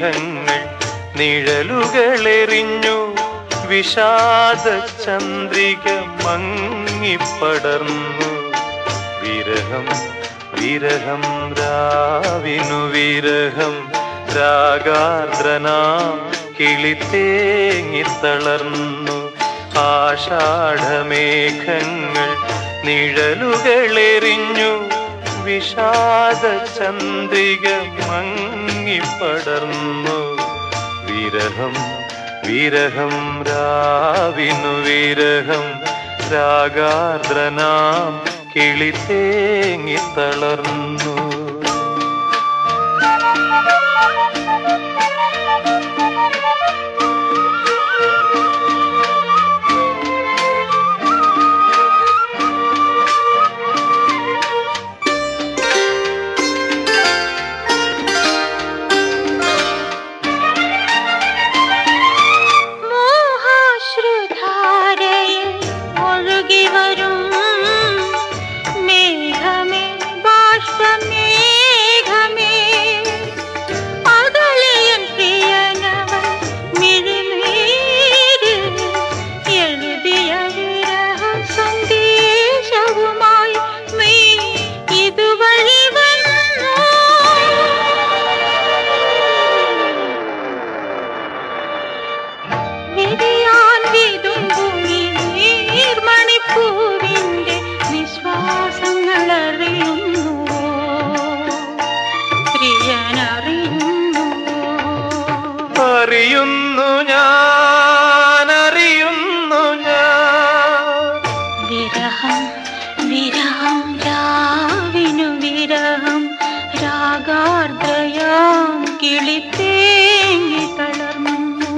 മേഘങ്ങൾ നിഴലുകളെറിഞ്ഞു വിഷാദ ചന്ദ്രിക മങ്ങിപ്പടർന്നു വിരഹം വിരഹം രാവിനു വിരഹം രാഗാർദ്രനാം കിളിത്തേങ്ങിത്തളർന്നു ആഷാഢമേഘങ്ങൾ നിഴലുകളെറിഞ്ഞു വിഷാദ ചന്ദ്രിക മങ്ങിപ്പടർന്നു വിരഹം വിരഹം രാവിനു വിരഹം രാഗാർദ്രനാം കിളിത്തേങ്ങിത്തളർന്നു മോഹാശ്രുധാരയിൽ ഒഴുകി വരും മേഘമേ ബാഷ്പമേഘമേ അകലെയൻ പ്രിയനവൻ മിഴിനീരിൽ എഴുതിയ വിരഹ സന്ദേശവുമായി നീ ഇതുവഴി വന്നു വിരിയാൻ വിതുമ്പുമി നീർമണിപ്പൂവിന്റെ വിശ്വാസങ്ങൾ അറിയുന്നുവോ പ്രിയനറിയുന്നുവോ അറിയുന്നു ഞാൻ അറിയുന്നു ഞാൻ വിരഹം വിരഹം രാവിനു വിരഹം രാഗാർദ്രയാം കിളിത്തേങ്ങി തളർന്നു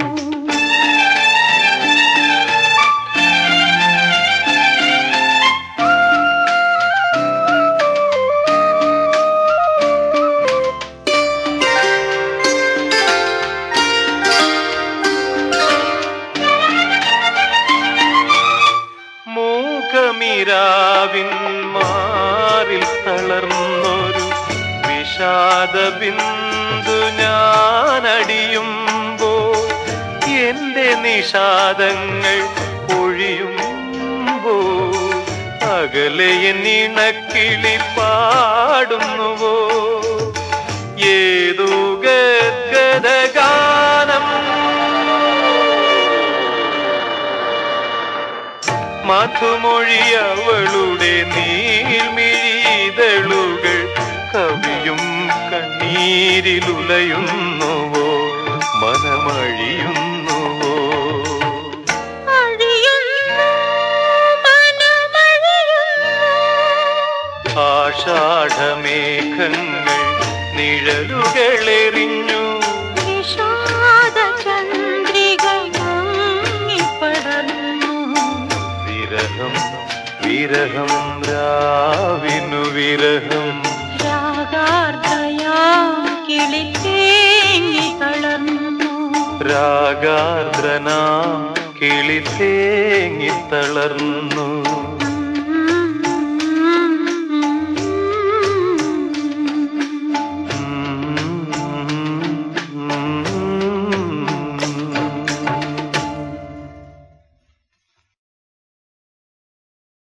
മൂകമിരാവിൻ മാറിൽ തളർന്നൊരു വിഷാദ ബിന്ദു ഞാനടിയുമ്പോ എന്റെ നിഷാദങ്ങൾ ഒഴിയുമ്പോ അകലെ എന്നിണക്കിളി പാടുന്നുവോ ഏതോ ഗദ്ഗദഗാനം മധുമൊഴിയവളുടെ നീർമിഴിതളുകൾ കവിയും കണ്ണീരിലുലയുന്നുവോ മനമഴിയുന്നുവോ അഴിയുന്നു മനമഴിയുന്നു ആഷാഢമേഘങ്ങൾ നിഴലുകളെറിഞ്ഞു വിഷാദ ചന്ദ്രിക മങ്ങിപ്പടർന്നു വിരഹം വിരഹം രാവിനു വിരഹം രാഗാർദ്രയാ കിളിത്തേങ്ങി തളർന്നു രാഗാർദ്രനാം കിളിത്തേങ്ങിത്തളർന്നു